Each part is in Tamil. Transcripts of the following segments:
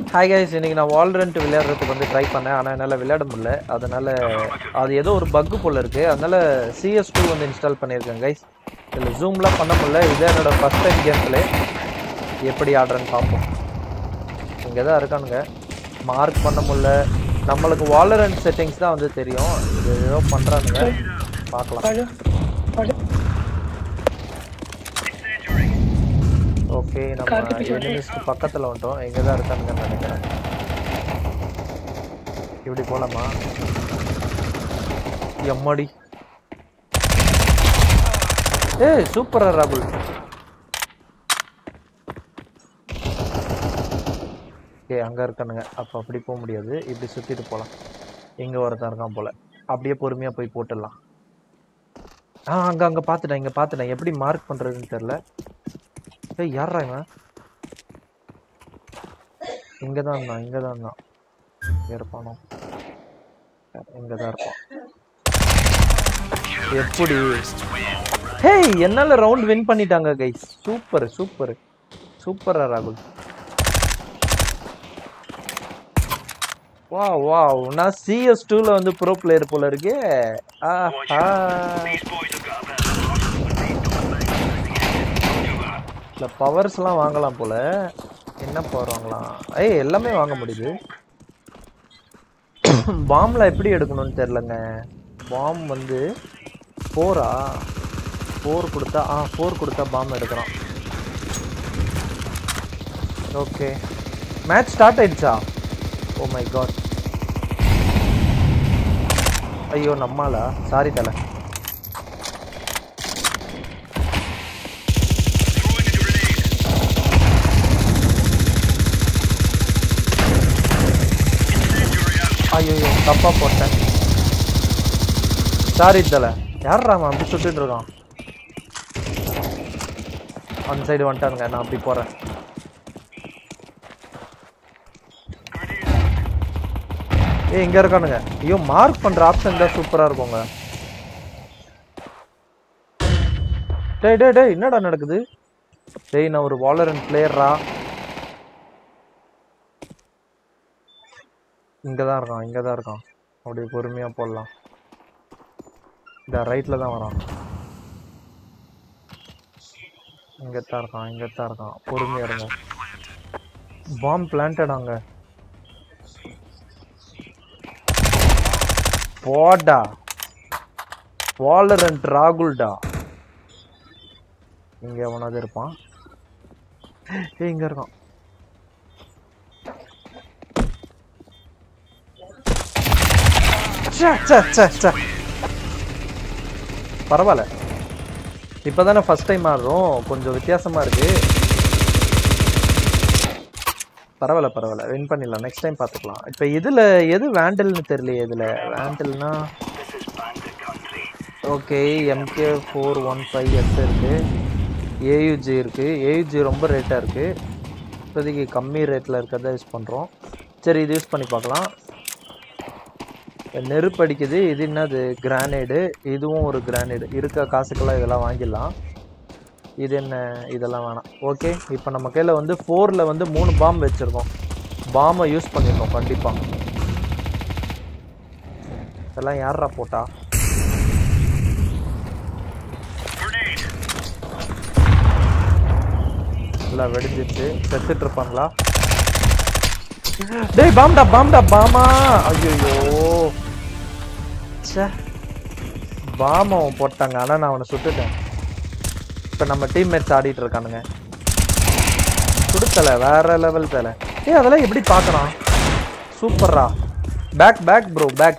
ஹாய் கைஸ் இன்னைக்கு நான் வால்ரண்ட் விளையாடுறதுக்கு வந்து ட்ரை பண்ணேன் ஆனால் என்னால் விளையாட முடியல அதனால அது ஏதோ ஒரு பக்கு போல இருக்கு அதனால சிஎஸ் டூ வந்து இன்ஸ்டால் பண்ணியிருக்கேன் கைஸ் இதில் ஜூம்லாம் பண்ண முடியல இது என்னோட ஃபஸ்ட் டைம் கேம் பிளே எப்படி ஆடுறேன்னு பார்ப்போம் இங்கே தான் இருக்கானுங்க மார்க் பண்ண முடியல நம்மளுக்கு வாலரண்ட் செட்டிங்ஸ் தான் வந்து தெரியும் இது ஏதோ பண்ணுறானுங்க பார்க்கலாம் ஓகே நம்ம எனிமிஸ்க்கு பக்கத்தில் வந்துட்டோம் எங்கே தான் இருக்கானுங்கன்னு நினைக்கிறேன் இப்படி போலாமா எம்மாடி ஏய் சூப்பரா ராகுல் ஏ அங்க இருக்கானுங்க அப்ப அப்படி போக முடியாது இப்படி சுத்திட்டு போலாம் இங்க ஒருத்தன் இருக்கான் போல அப்படியே பொறுமையா போய் போட்டுடலாம் ஆ அங்க அங்க பாத்துட்டேன் இங்க பாத்துட்டேன் எப்படி மார்க் பண்றதுன்னு தெரியல ஏய் யாரா இவன் இங்க தான் இருந்தான் இங்க தான் இருந்தான் இங்க இருப்பானோ இங்க தான் இருப்பான் எப்படி ஹேய் என்னால ரவுண்ட் வின் பண்ணிட்டாங்க கைஸ் சூப்பர் சூப்பர் சூப்பரா ராகுல் வா வா நான் சிஎஸ் டூல வந்து ப்ரோ பிளேயர் போல இருக்கே ஆஹா இல்ல பவர்ஸ்லாம் வாங்கலாம் போல என்ன பவர் வாங்கலாம் ஏய் எல்லாமே வாங்க முடியுது பாம்ல எப்படி எடுக்கணும்னு தெரிலங்க பாம் வந்து ஃபோரா ஃபோர் கொடுத்தா ஆ ஃபோர் கொடுத்தா பாம் எடுக்கிறோம் ஓகே மேட்ச் ஸ்டார்ட் ஆயிடுச்சா ஓ மை காட் ஐயோ நம்மாலா சாரி தலை ஐயோ தப்பா போட்டேன் சாரி தலை யார்ரா அவன் அப்படி சுட்டுட்டு இருக்கான் அந்த சைடு வந்துட்டானுங்க நான் அப்படி போறேன் ஏய் இங்க இருக்கானுங்க ஐயோ மார்க் பண்ற ஆப்ஷன் தான் சூப்பரா இருக்குங்க டேய் டேய் டேய் என்னடா நடக்குது டேய் நான் ஒரு வாலரன் பிளேயரா இங்க தான் இருக்கான் இங்க தான் இருக்கான் அப்படியே பொறுமையா போடலாம் இந்த ரைட்ல தான் வரான் இங்க தான் இருக்கான் இங்க தான் இருக்கான் பொறுமையா இருங்க பாம் பிளான்டட் அங்க போடா வாலரண்ட் ராகுல்டா இங்க எவனாவது இருப்பான் ஏய் இங்க இருக்கான் ச்சே, ச்சே, ச்சே, ச்சே. பரவாயில்ல இப்பதானே ஃபர்ஸ்ட் டைம் ஆடுறோம் கொஞ்சம் வித்தியாசமா இருக்கு பரவாயில்ல பரவாயில்ல வின் பண்ணிடலாம் நெக்ஸ்ட் டைம் பார்த்துக்கலாம் இப்போ இதுல எது வேண்டல்னு தெரியலையே இதுல வேண்டல்னா okay M K four one five S இருக்கு ஏயுஜி இருக்கு ஏயுஜி ரொம்ப ரேட்டாக இருக்கு இப்போதைக்கு கம்மி ரேட்டில் இருக்கிறத யூஸ் பண்ணுறோம் சரி இது யூஸ் பண்ணி பார்க்கலாம் நெருப்பு அடிக்குது இது என்னது கிரானைடு இதுவும் ஒரு கிரானைடு இருக்க காசுக்கெல்லாம் இதெல்லாம் வாங்கிடலாம் இது என்ன இதெல்லாம் வேணாம் ஓகே இப்போ நம்ம கையில் வந்து ஃபோரில் வந்து மூணு பாம் வச்சுருக்கோம் பாம்பை யூஸ் பண்ணியிருக்கோம் கண்டிப்பாக இதெல்லாம் யாரா போட்டா எல்லாம் வெடிஞ்சிச்சு செத்துட்டு இருப்பாங்களா டேய் பாம்டா பாம்டா பாமா ஐயோ ச்சே பாம் அவன் போட்டாங்க ஆனா நான் அவனை சுட்டுட்டேன் இப்ப நம்ம டீம்மேட்ஸ் ஆடிட்டு இருக்கானுங்க சுடுத்தல வேற லெவல் தல ஏய் அதெல்லாம் எப்படி பார்க்கறான் சூப்பர்ரா பேக் பேக் ப்ரோ பேக்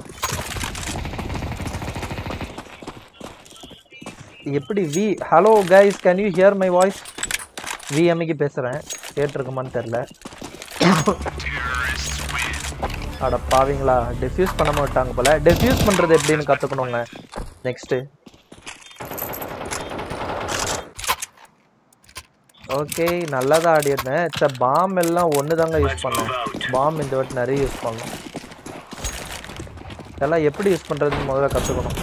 எப்படி V hello guys can you hear my voice விஎம்க்கு பேசுறேன் கேட்டிருக்குமான்னு தெரில அட பாவீங்களா டெஃப்யூஸ் பண்ண மாட்டாங்க போல டெஃப்யூஸ் பண்றது எப்படின்னு கத்துக்கணுங்க நெக்ஸ்ட் ஓகே நல்லா தான் ஆடி இருந்தேன் சார் பாம் எல்லாம் ஒன்று தாங்க யூஸ் பண்ணேன் பாம் இந்த வாட்டி நிறைய யூஸ் பண்ணோம் இதெல்லாம் எப்படி யூஸ் பண்ணுறதுன்னு முதல்ல கற்றுக்கணும்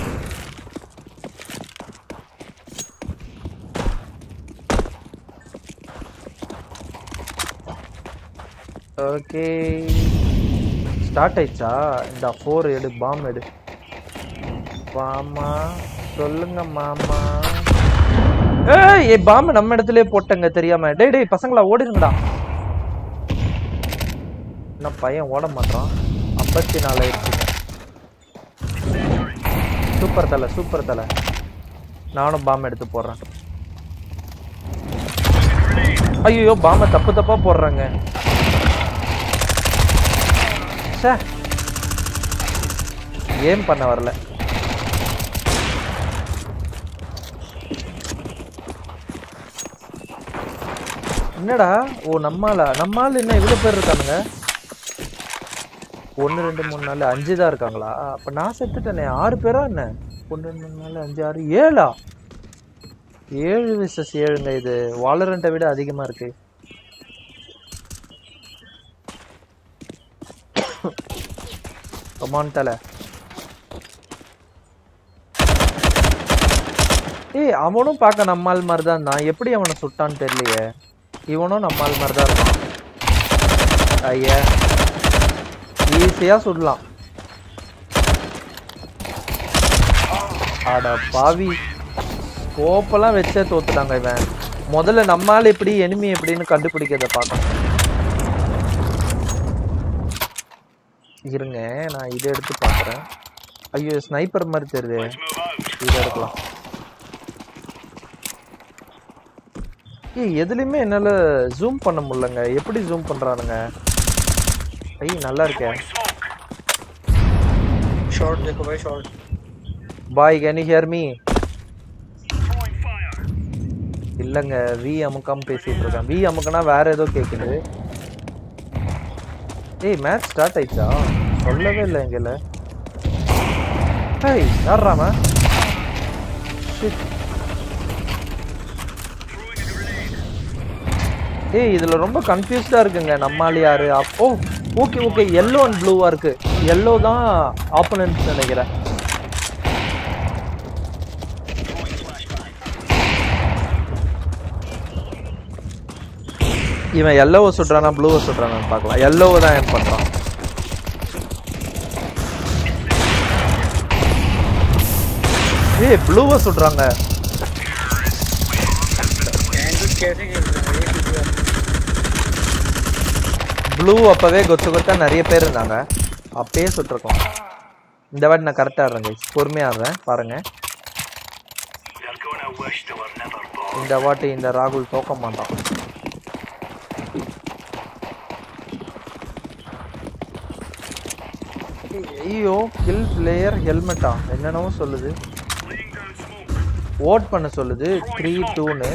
ஓகே ஸ்டார்ட் ஆயிடுச்சா இந்த ஃபோர் எடு பாம் எடு மாமா சொல்லுங்க மாமா ஏய் ஏ பாம்பு நம்ம இடத்துலயே போட்டங்க தெரியாம டேய் டேய் பசங்களா ஓடிருங்கடா என்ன பையன் ஓட மாட்டான் ஐம்பத்தி நாலு ஆயிடுச்சுங்க சூப்பர் தலை சூப்பர் தலை நானும் பாம்பு எடுத்து போடுறேன் ஐயோ பாம்பை தப்பு தப்பா போடுறாங்க ச்சே ஏம் பண்ண வரல என்னடா ஓ நம்மால நம்மால் என்ன இவ்வளவு பேர் இருக்கானுங்க ஒன்று ரெண்டு மூணு நாலு அஞ்சு தான் இருக்காங்களா அப்ப நான் செத்துட்டேனே ஆறு பேரா என்ன ஒன்று ரெண்டு மூணு நாலு அஞ்சு ஆறு ஏழா ஏழு விசஸ் ஏழுங்க இது வாலரண்ட்டை விட அதிகமா இருக்கு கமான் தலை ஏய் அவனும் பார்க்க நம்மால் மாதிரி தான் இருந்தான் எப்படி அவனை சுட்டான்னு தெரியலையே இவனும் நம்மால் மாதிரி தான் இருக்கான் ஐயா ஈஸியா சுடலாம் அட பாவி கோப்பெல்லாம் வச்சே தோத்துட்டாங்க இவன் முதல்ல நம்மால் எப்படி எனிமி எப்படின்னு கண்டுபிடிக்கிறத பார்க்கணும் இருங்க நான் இதை எடுத்து பார்க்குறேன் ஐயோ ஸ்னைப்பர் மாதிரி தெரியுது இதை எடுக்கலாம் ஏய் எதுலையுமே என்னால் ஜூம் பண்ண முடியலங்க எப்படி ஜூம் பண்ணுறானுங்க ஐய் நல்லா இருக்கே शॉर्ट देखो भाई शॉर्ट பாய் கேன் யூ ஹியர் மீ இல்லைங்க வி அமுக்காம பேசிட்டு இருக்கேன் வி அமுக்குனா வேற ஏதோ கேட்குது ஏய் மேட்ச் ஸ்டார்ட் ஆயிடுச்சா சொல்லவே இல்லை எங்கல ஏய் யார்றாம ஏய் இதுல ரொம்ப கன்ஃபியூஸ்டா இருக்குங்க நம்மால் யாரு அப்போ ஓகே ஓகே எல்லோ அண்ட் ப்ளூவா இருக்கு எல்லோ தான் ஆப்போனன்ட் நினைக்கிறேன் இவன் எல்லோவை சுடுறானா ப்ளூவை சுடுறானான்னு பார்க்கலாம் எல்லோவை தான் ஏன் பண்றான் ஏய் ப்ளூவை சுடுறாங்க कैंडिड कैसे खेल रहे हैं ये किसी बात ப்ளூ அப்பவே கொத்து கொத்தா நிறைய பேர் இருந்தாங்க அப்பயே சுட்டிருக்கோம் இந்த வாட்டி நான் கரெக்டாக ஆடுறேன் guys. பொறுமையா ஆடுறேன் பாருங்க இந்த வாட்டி இந்த ராகுல் தோக்க மாட்டான் ஐயோ கில் பிளேயர் ஹெல்மெட்டா என்னென்னவோ சொல்லுது ஓட் பண்ண சொல்லுது த்ரீ டூன்னு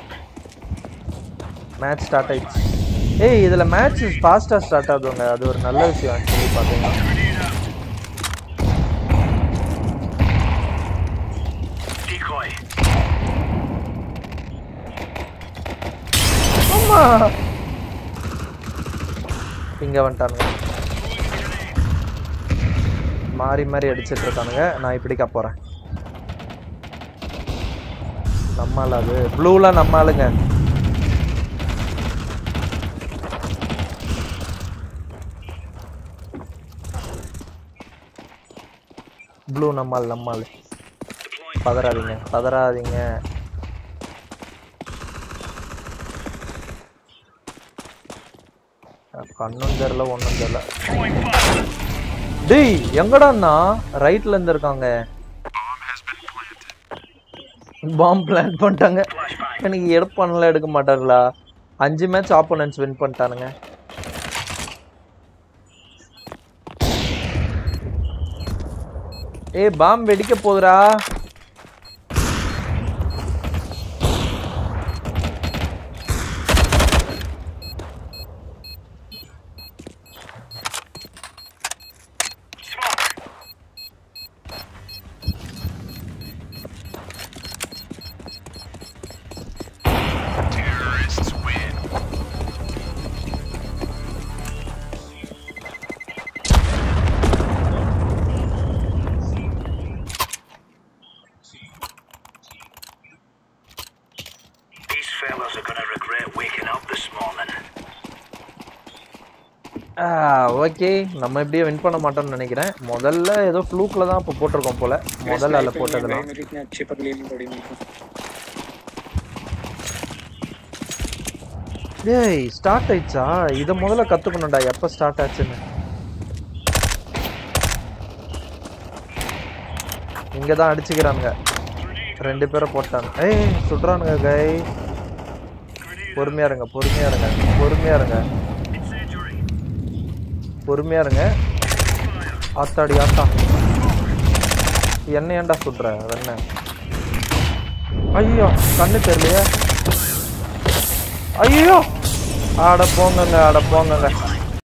மேட்ச் ஸ்டார்ட் ஆயிடுச்சு ஏய் இதில் மேட்ச் ஃபாஸ்ட்டாக ஸ்டார்ட் ஆகுதுங்க அது ஒரு நல்ல விஷயம் ஆக்சுவலி பார்த்தீங்கன்னா ஆமா இங்க வந்துட்டானுங்க மாறி மாறி அடிச்சிட்டு இருக்கானுங்க நான் இப்படிக்கா போறேன் நம்மால அது ப்ளூலாம் நம்ம ஆளுங்க ப்ளூ நம்மால் நம்மால் பதறாதீங்க பதறாதீங்க கண்ணும் தெரியல ஒன்றும் தெரியல டேய் எங்கடாண்ணா ரைட்ல இருந்து இருக்காங்க பாம் பிளான் பண்ணிட்டாங்க எனக்கு எடுப்பானுலாம் எடுக்க மாட்டாங்களா அஞ்சு மேட்ச் ஆப்போனன்ட்ஸ் வின் பண்ணிட்டானுங்க ஏய் பாம் வெடிக்க போகுதுடா ஓகே நம்ம இப்படியே வின் பண்ண மாட்டோம்னு நினைக்கிறேன் முதல்ல ஏதோ ஃப்ளூக்ல தான் இப்போ போட்டிருக்கோம் போல முதல்ல அதில் Sniper नहीं है போட்டதெல்லாம் भाई, मेरी इतनी अच्छी पगली नहीं पड़ी मेरे को டேய் ஸ்டார்ட் ஆயிடுச்சா இதை முதல்ல கத்துக்கணும்டா எப்போ ஸ்டார்ட் ஆச்சுன்னு இங்க தான் அடிச்சுக்கிறானுங்க ரெண்டு பேரை போட்டாங்க ஏய் சுடுறானுங்க கை பொறுமையா இருங்க பொறுமையா இருங்க பொறுமையா இருங்க பொறுமையா இருங்க ஆத்தாடி ஆத்தா என்ன ஏன்டா சுடுற என்ன ஐயோ கண்ணு தெரியலையே ஐயோ ஆட போங்கங்க ஆட போங்கங்க